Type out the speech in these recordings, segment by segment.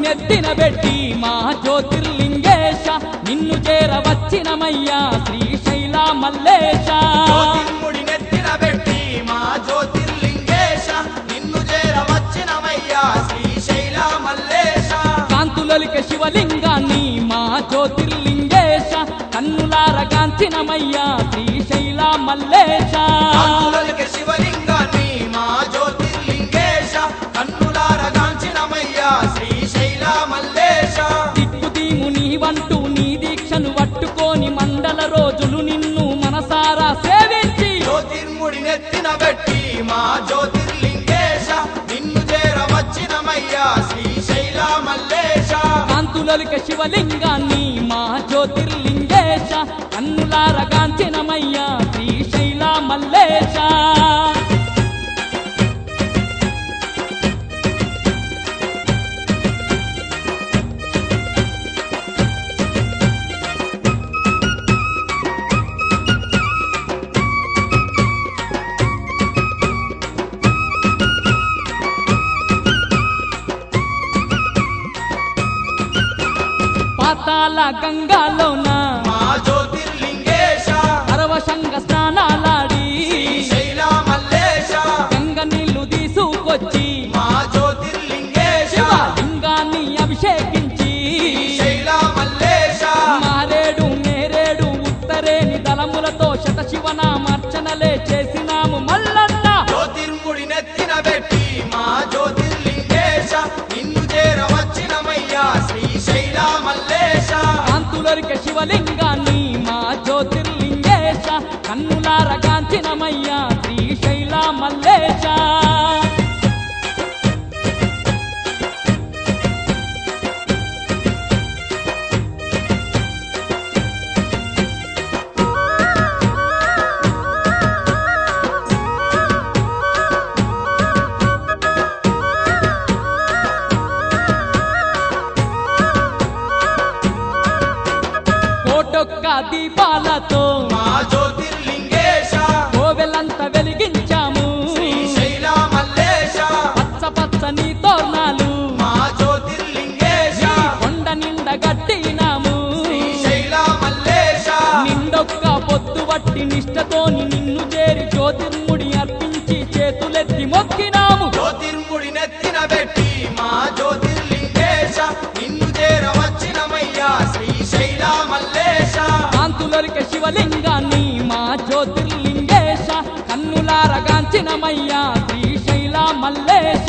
నెత్తిన పెట్టి మా జ్యోతిర్లింగేశ నిన్ను చేర వచ్చినమయ్యా శ్రీశైల మల్లేశ జ్యోతిర్ముడి నెత్తిన పెట్టి మా జ్యోతిర్లింగేశ నిన్ను చేర వచ్చినమయ్యా శ్రీశైల మల్లేశ కాంతులలిక శివలింగాన్ని మా జ్యోతిర్లింగేశ కన్నులార కాంచినమయ్యా శ్రీశైల మల్లేశ కాంతులలిక శివలింగాన్ని మా జ్యోతిర్లింగేశ కన్నులార గాంచినమయ్యా శ్రీశైల మల్లేశ దిక్కుదీము నీవంటూ నీ దీక్షను పట్టుకొని మండల రోజులు నిన్ను మనసారా సేవించి జ్యోతిర్ముడి నెత్తిన పెట్టి మా జ్యోతిర్లింగేశ నిన్ను చేర వచ్చినమయ్యా శ్రీశైల మల్లేశ కాంతులలిక శివలింగాన్ని మా జ్యోతిర్లింగేశ కన్నులార కాంచినమయ్యా శ్రీశైల మల్లేశ పాతాల గంగాలోన మా జ్యోతిర్లింగేశ పరవశంగ స్నానాలాడి శ్రీశైల మల్లేశ గంగ నీళ్లు తీసుకొచ్చి మా జ్యోతిర్లింగేశ శివలింగాన్ని అభిషేకించి శ్రీశైల మల్లేశ మారేడు నేరేడు ఉత్తరేని దళములతో శత శివనామర్చనలే చేసినాము మల్లన్న జ్యోతిర్ముడి నెత్తిన పెట్టి మా జ్యోతిర్లింగేశ నిన్ను చేర వచ్చినమయ్యా శ్రీశైల మల్లేశ కాంతులరిక శివలింగాన్ని మా జ్యోతిర్లింగేశ కన్నులార కాంచినమయ్యా శ్రీశైల మల్లేశ కోటొక్క దీపాలతో మా జ్యోతిర్లింగేశ కోవెలంత వెలిగించాము శ్రీశైల మల్లేశ పచ్చ పచ్చని తోరణాలు మా జ్యోతిర్లింగేశ కొండ నిండ గట్టినాము శ్రీశైల మల్లేశ నిండొక్క పొద్దు వట్టి నిష్టతోని నిన్ను చేరి జ్యోతిర్ముడి అర్పించి చేతులెత్తి మొక్కినాము జ్యోతిర్ముడి నెత్తిన పెట్టి మా జ్యోతిర్లింగేశ నిన్ను చేర వచ్చినమయ్యా శ్రీశైల మల్లేశ కాంతులరిక శివలింగాన్ని మా జ్యోతిర్లింగేశ కన్నులారగాంచినమయ్యా శ్రీశైల మల్లేశ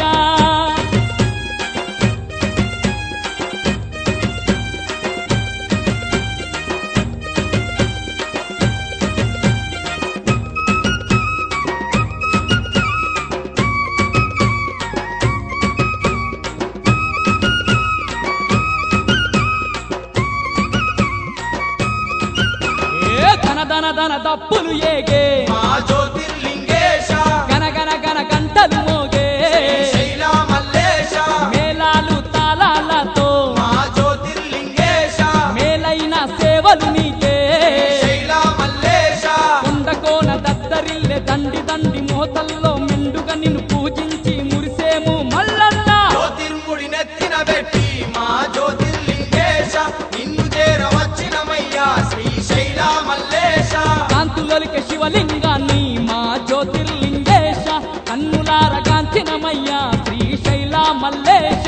ఏ ధన ధన ధన దప్పులు ఏగే మా జ్యోతిర్లింగేశ గనగన గన గంటలు మోగే శ్రీశైల మల్లేశ మేళాలు తాళాలతో మా జ్యోతిర్లింగేశ మేలైన సేవలు నీకే శ్రీశైల మల్లేశ కొండకోన దద్దరిల్లె దండి దండి మోతల్లో మెండుగా నిన్ను పూజించి మురిసేము మల్లన్న జ్యోతిర్ముడి నెత్తిన పెట్టి మా జ్యోతిర్లింగేశ నిన్ను చేర వచ్చినమయ్యా శ్రీశైల మల్లేశ కాంతులలిక శివలింగాన్ని మా జ్యోతిర్లింగేశ కన్నులారగాంచినమయ్యా శ్రీశైల మల్లేశ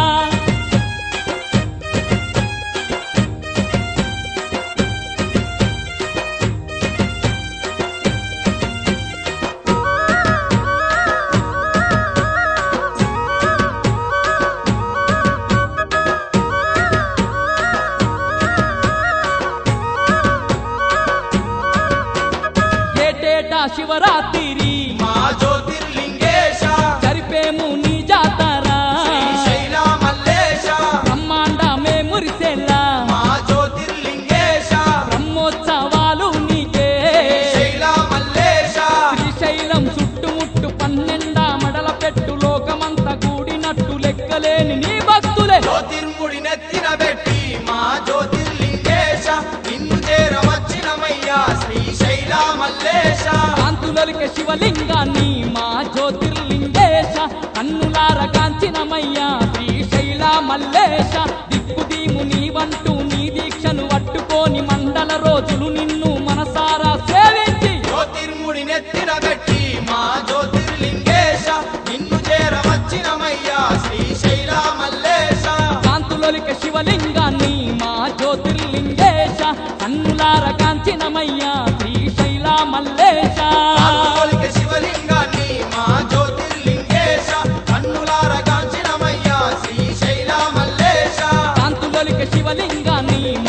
ఏటేటా శివరాత్రి మా జ్యోతిర్లింగేశ జరిపేము నీ జాతర శ్రీశైల మల్లేశ బ్రహ్మాండమే మురిసేలా మా జ్యోతిర్లింగేశ బ్రహ్మోత్సవాలు నీకే శ్రీశైల మల్లేశ శ్రీశైలం చుట్టుముట్టు పన్నెండా మడల పెట్టు లోకమంత కూడినట్టు లెక్కలేని నీ భక్తులే జ్యోతిర్ముడి నెత్తిన పెట్టి మా జ్యోతిర్లింగేశ నిన్ను చేర వచ్చినమయ్యా శ్రీశైల మల్లేశ కాంతులలిక శివలింగాన్ని మా జ్యోతిర్లింగేశ కన్నులార కాంచినమయ్యా శ్రీశైల మల్లేశ దిక్కుదీము నీవంటూ నీ దీక్షను పట్టుకొని మండల రోజులు నిన్ను మనసారా సేవించి జ్యోతిర్ముడి నెత్తిన పెట్టి మా జ్యోతిర్లింగేశ నిన్ను చేరవచ్చినమయ్యా శ్రీశైల మల్లేశ కాంతులొలిక శివలింగాన్ని మా జ్యోతిర్లింగేశ కన్నులార కాంచినమయ్యా శ్రీశైల మల్లేశ కాలుకొలిక శివలింగాన్ని మా జ్యోతిర్లింగేశ కన్నులార కాంచినమయ్యా శ్రీశైల మల్లేశ కాంతులొలిక శివలింగాన్ని